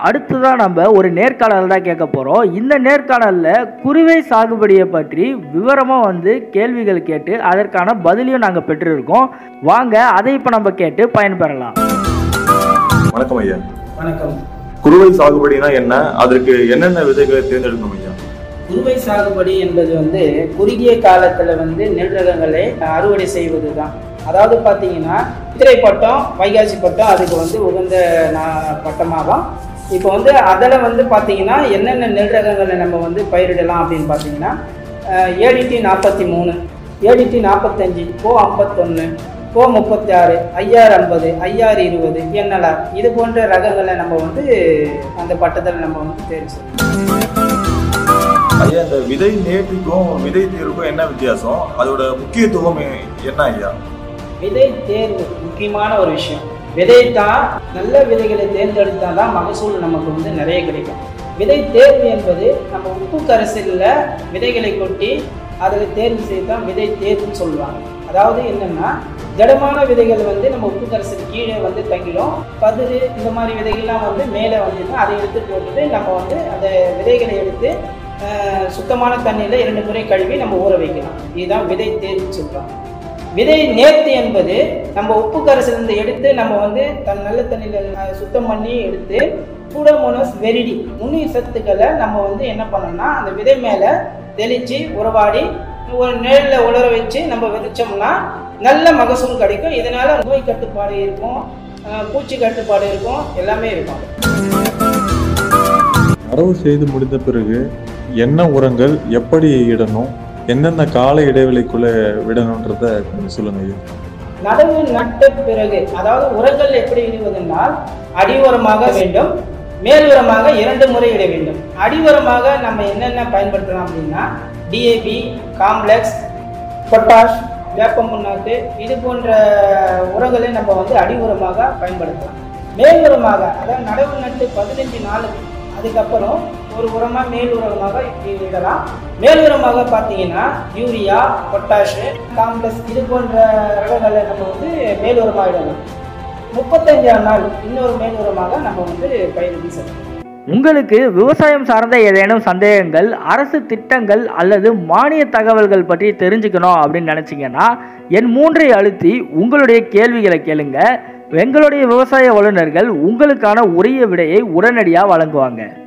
அடுத்ததான் நம்ம ஒரு நேர்காணல் தான் கேட்க போகிறோம் இந்த நேர்காணலில் குருவை சாகுபடியை பற்றி விவரமாக வந்து கேள்விகள் கேட்டு அதற்கான பதிலையும் நாங்கள் பெற்றிருக்கோம் வாங்க அதை இப்போ நம்ம கேட்டு பயன்பெறலாம் வணக்கம் ஐயா வணக்கம் குறுவை சாகுபடினா என்ன அதற்கு என்னென்ன விதைகளை தேர்ந்தெடுக்கணும் ஐயா குறுவை சாகுபடி என்பது வந்து குறுகிய காலத்துல வந்து நெல் ரகங்களை அறுவடை செய்வது தான் அதாவது பார்த்தீங்கன்னா சித்திரை பட்டம் வைகாசி பட்டம் அதுக்கு வந்து உகந்த நா- பட்டமாகும் இப்போ வந்து அதில் வந்து பார்த்தீங்கன்னா என்னென்ன நெல் ரகங்களை நம்ம வந்து பயிரிடலாம் அப்படின்னு பார்த்தீங்கன்னா ஏடிடி நாற்பத்தி மூணு ஏடிடி நாற்பத்தஞ்சு கோ ஐம்பத்தொன்று கோ முப்பத்தி ஆறு ஐஆர் ஐம்பது ஐஆர் இருபது என்எல்ஆர் இது போன்ற ரகங்களை நம்ம வந்து அந்த பட்டத்தில் நம்ம வந்து தேர்வு செய்யணும் ஐயா இந்த விதை நேர்த்திக்கும் விதை தேர்வுக்கும் என்ன வித்தியாசம் அதோட முக்கியத்துவம் எ- என்ன ஐயா விதை தேர்வு முக்கியமான ஒரு விஷயம் விதை தான் நல்ல விதைகளை தேர்ந்தெடுத்தா தான் மகசூல் நமக்கு வந்து நிறைய கிடைக்கும் விதை தேர்வு என்பது நம்ம உப்பு கரைசலில் விதைகளை கொட்டி அதில் தேர்வு செய்து தான் விதை தேர்வுன்னு சொல்லுவாங்க அதாவது என்னென்னா திடமான விதைகள் வந்து நம்ம உப்பு கரைசல் கீழே வந்து தங்கிடும் கதிரு இந்த மாதிரி விதைகள்லாம் வந்து மேலே வந்துடும் அதை எடுத்து போட்டுட்டு நம்ம வந்து அந்த விதைகளை எடுத்து அஹ், சுத்தமான தண்ணியில் இரண்டு முறை கழுவி நம்ம ஊற வைக்கலாம் இதுதான் விதை தேர்வு சொல்கிறாங்க விதை நேர்த்தி என்பது நம்ம உப்பு கரைசலிருந்து எடுத்து நம்ம வந்து தன் நல்ல தண்ணியில் அஹ், சுத்தம் பண்ணி எடுத்து சூடோமோனஸ் வெரிடி நுண்ணுயிர் சத்துக்களை நம்ம வந்து என்ன பண்ணோம்னா அந்த விதை மேலே தெளித்து உறவாடி ஒரு நிழலில் உலர வச்சு நம்ம விதைச்சோம்னா நல்ல மகசூல் கிடைக்கும் இதனால நோய் கட்டுப்பாடு இருக்கும் அஹ், பூச்சி கட்டுப்பாடு இருக்கும் எல்லாமே இருக்கும் நடவு செய்து முடிந்த பிறகு என்ன உரங்கள் எப்படி இடணும் எந்தெந்த கால இடைவெளிக்குள்ள விடணுன்றத கொஞ்சம் சொல்லுங்க ஐயா நடவு நட்ட பிறகு அதாவது உரங்கள் எப்படி இடுவதென்றால் அடி உரமாக வேண்டும் மேல் உரமாக இரண்டு முறை இட வேண்டும் அடி உரமாக நம்ம என்னென்ன பயன்படுத்தலாம் அப்படின்னா டிஏபி காம்ப்ளெக்ஸ் பொட்டாஷ் வேப்ப புண்ணாக்கு இது போன்ற உரங்களை நம்ம வந்து அடி உரமாக பயன்படுத்தலாம் மேல் உரமாக அதாவது நடவு நட்டு பதினஞ்சு நாள் அதுக்கப்புறம் ஒரு உரமாக மேல் உரமாக இடலாம் மேல் உரமாக பார்த்தீங்கன்னா யூரியா பொட்டாஷு காம்ப்ளெக்ஸ் இது போன்ற ரகங்களை நம்ம வந்து மேல் உரமாக இடலாம் முப்பத்தஞ்சாம் நாள் இன்னொரு மேல் உரமாக நம்ம வந்து பயிரிட்டு செய்யலாம் உங்களுக்கு விவசாயம் சார்ந்த ஏதேனும் சந்தேகங்கள் அரசு திட்டங்கள் அல்லது மானிய தகவல்கள் பற்றி தெரிஞ்சுக்கணும் அப்படின்னு நினச்சிங்கன்னா என் மூன்றை அழுத்தி உங்களுடைய கேள்விகளை கேளுங்க எங்களுடைய விவசாய வல்லுநர்கள் உங்களுக்கான உரிய விடையை உடனடியாக வழங்குவாங்க